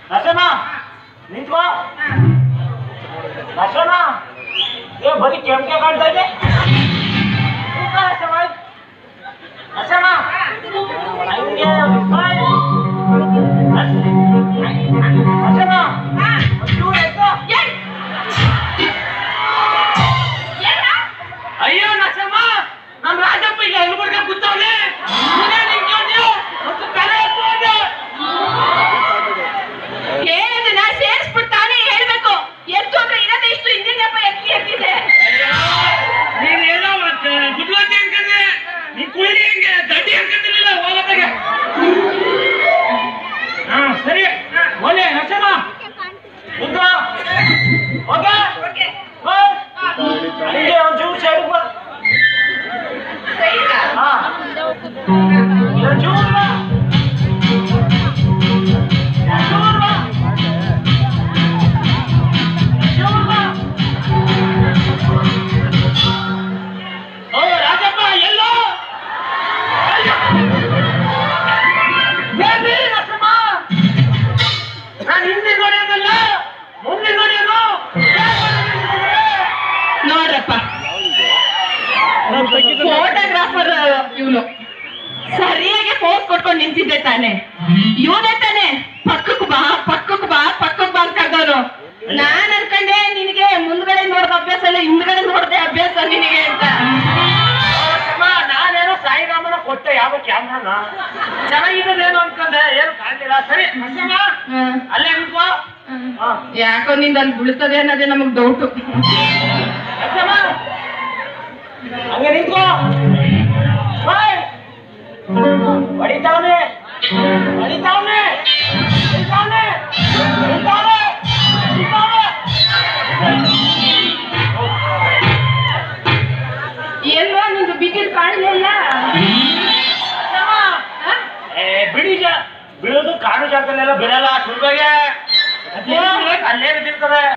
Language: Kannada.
ನಶನ ನಿಂತ್ಕೋ ನಶನ ಏ ಬರೀ ಕೆಂಪೆ ಕಾಣ್ತಾ ಇದೆ ಕೂತ್ಕೋ ನಶನ. ನಶನ ಹಂಗೆ ನಿಂತ್ಕೊ. ನಶನ ಒಂಚೂರು ಎದ್ದು. ಅಯ್ಯೋ ನಶಮ್ಮ ನಮ್ ರಾಜಪ್ಪ ಈಗ ಎಲ್ಬರ್ಗ ಕೂತವ್ನೆ ನೀನೇ ನಿಂತ್ಕೊಂಡ್ಯೋ ಮತ್ತು ತಲೆ ಎತ್ತು ಅಂದೆ. ಹೇಳಿದನ್ನ ಸೇರಿಸ್ಬಿಟ್ಟು ತಾನೇ ಹೇಳ್ಬೇಕು ಎತ್ತು ಅಂದ್ರೆ ಇರೋದೇ ಇಷ್ಟು ಹಿಂದಿನಪ್ಪ ಎತ್ತಿ ಎತ್ತಿದೆ ನೀನ್ ಎಲ್ಲ ಬುದ್ಧಿವಂತಿ ಅನ್ಕಂದ್ರೆ ನೀನ್ ಕುಳ್ಳಿ ಹೆಂಗೆ ದಡ್ಡಿ ಅನ್ಕಂತಿರ್ಲಿಲ್ಲ ಹೋಗತ್ತಾಗೆ ಹಾ ಸರಿ ಒಲೆ ನಶಮ್ಮ ನಿಂತ್ಕೋ. ಓಕೆ ಹೋಯ್. ಹಂಗೆ ಒಂಚೂರು ಸೈಡ್ಗೆ ಬಾ ಹಾ ಒಂಚೂರು ಬಾ ಒಂಚೂರು ಬಾ ಒಂಚೂರು ಬಾ ಓ ರಾಜಪ್ಪ ಎಲ್ಲೋ ಏನ್ರಿ ನರಸಮ್ಮ? ನಾನ್ ಹಿಂದೆ ನೋಡ್ಯಾನಲ್ಲ ಮುಂದೆ ನೋಡ್ಯಾನು ನೋಡ್ರಪ್ಪ ಫೋಟೋಗ್ರಾಫರ್ ಇವನು ಸರಿಯಾಗಿ ಫೋಸ್ ಕೊಟ್ಕೊಂಡು ನಿಂತಿದ್ದೆ ತಾನೆ ಇವನೇ ತಾನೆ ಪಕ್ಕಕ್ ಬಾ ಪಕ್ಕಕ್ ಬಾ ಪಕ್ಕಕ್ ಬಾ ಅಂತ ಕರ್ದವ್ನು ನಾನ್ ಅನ್ಕೊಂಡೆ ನಿನಗೆ ಮುಂದ್ಗಡೆ ನೋಡ್ದ ಅಭ್ಯಾಸ ಇಲ್ಲ ಹಿಂದ್ಗಡೆ ನೋಡ್ದೆ ಅಭ್ಯಾಸ ನಿನಗೆ ಅಂತ ನರಸಮ್ಮ, ನಾನೇನೋ ಸಾಯಿರಾಮನ ಕೊಟ್ಟೆ ಯಾವ ಕ್ಯಾಮ್ರಾನ ಚೆನ್ನಾಗಿದ್ದೇನೋ ಅನ್ಕೊಂಡೆ ಏನು ಕಾಣ್ಲಿಲ್ಲ ಸರಿ ನರಸಮ್ಮ ಹ್ಮ್. ಅಲ್ಲೇ ನಿಂತ್ಕೋ ಹ್ಮ್. ಹಾ ಯಾಕೋ ನಿಂದ ಅಲ್ಲಿ ಬೀಳ್ತದೆ ಅನ್ನೋದೇ ನಮಗ್ ಡೌಟು ನರಸಮ್ಮ ಹಂಗೆ ನಿಂತ್ಕೋ ಬಾಯ್ ಹೊಡಿತಾವ್ನೆ ಹೊಡಿತಾವ್ನೆ ಹೊಡಿತಾವ್ನೆ ಹೊಡಿತಾವ್ನೆ ಹೊಡಿತಾವ್ನೆ ಎಲ್ಲೋ ನಿಂದು ಬಿಗಿಲ್ ಕಾಣಲಿಲ್ಲ ನರಸಮ್ಮ, ಏ ಬಿಡಿ ಜ ಬಿಡೋದು ಕಾಣು ಜಾಗದಲ್ಲೆಲ್ಲ ಬಿಡಲ್ಲ ಸುಳ್ಬಗೆ ಅಲ್ಲೇ ಬಿದ್ದಿರ್ತದೆ